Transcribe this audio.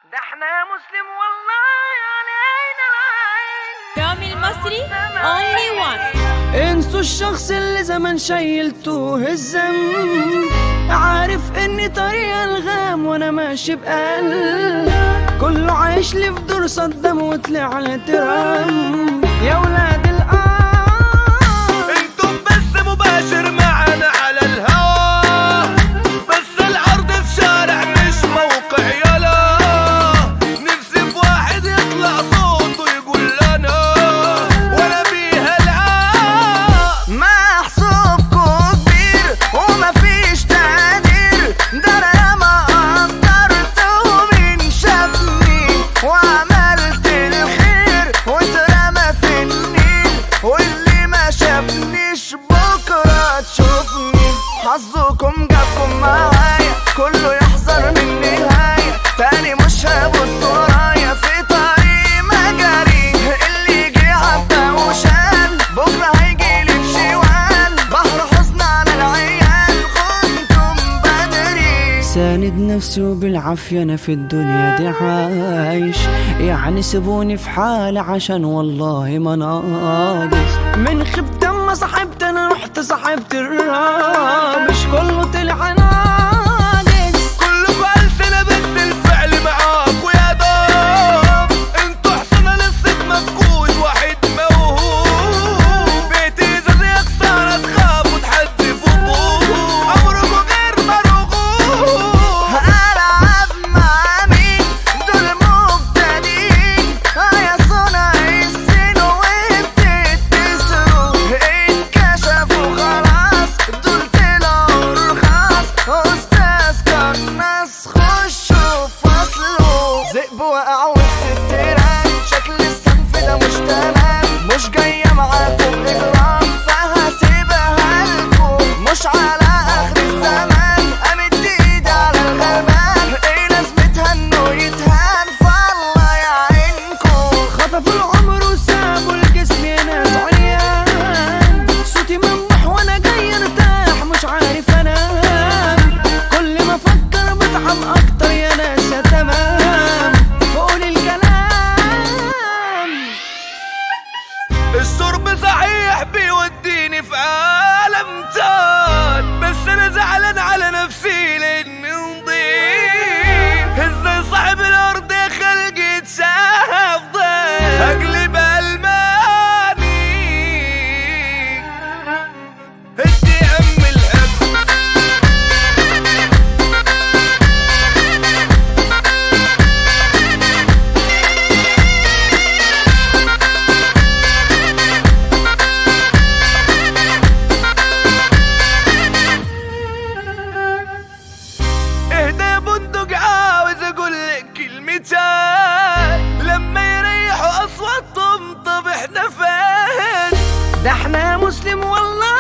ده احنا مسلم والله علينا العين رامي المصري only one انسوا الشخص اللي زمان شايلته الذنب عارف اني طريق الغام وانا ماشي بقلب كله عايش لي في دور صدام وطلع ترام يا ولاد الآن انتم بس مباشر معنا على الهوا بس العرض في شارع مش موقع يلا نفسي في واحد يطلع صوته يقول لنا وانا بيها العاب محسوبكوا كبير وما فيش تقدير ده انا ما قدرت ومين شافني وعملت الخير واترمى في النيل واللي ما شافنيش بكره تشوفني حظكم جابكم معايا كله يحذر من النهايه تاني مش هبص ورايا في طريق مجاري اللي يجي عدى وشال بكره هيجي لي في شوال بحر حزن على العيال كنتم بدري ساند نفسي وبالعافية أنا في الدنيا دي عايش يعني سيبوني في حالي عشان والله ما ناقص من خبت أما صاحبت أنا رحت صاحبت الرابش كله طلع ناقص كله بألسنة بس الفعل معاك ويا دوب انتوا حصنا لسه مفقود واحد موهوب بيتي زي يا خسارة تخاف وتحدي فوقوه عمركم غير مرغوب ألعب مع مين دول مبتدئين يا صنع السن وبتتسروا اتكشفوا خلاص دول طلعوا رخاص أستاذ كان ناس خشوا فصلوا ذئب وقع وسط التيران شكل الصنف ده مش تمام مش جاية معاكم إجرام فهسيبها لكم مش على آخر الزمان أمد إيدي على الغربان إيه لازمتها إنه يتهان فالله يعينكم خطفوا العمر وسابوا الجسم يا ناس عريان صوتي ممدوح وأنا جاي ارتاح مش عارف أنام كل ما أفكر بتعب أكتر يا ناس يا تمام فقول الكلام الشرب صحيح بيوديني في عالم تان بس انا زعلان على نفسي لاني نضيف ازاي صاحب الارض يا خلقي يتشاف ضيف اقلب الماني ادي ام الهم اهدى يا بندق عاوز اقول لك كلمتين لما يريحوا اصواتهم طب احنا فين ده احنا مسلم والله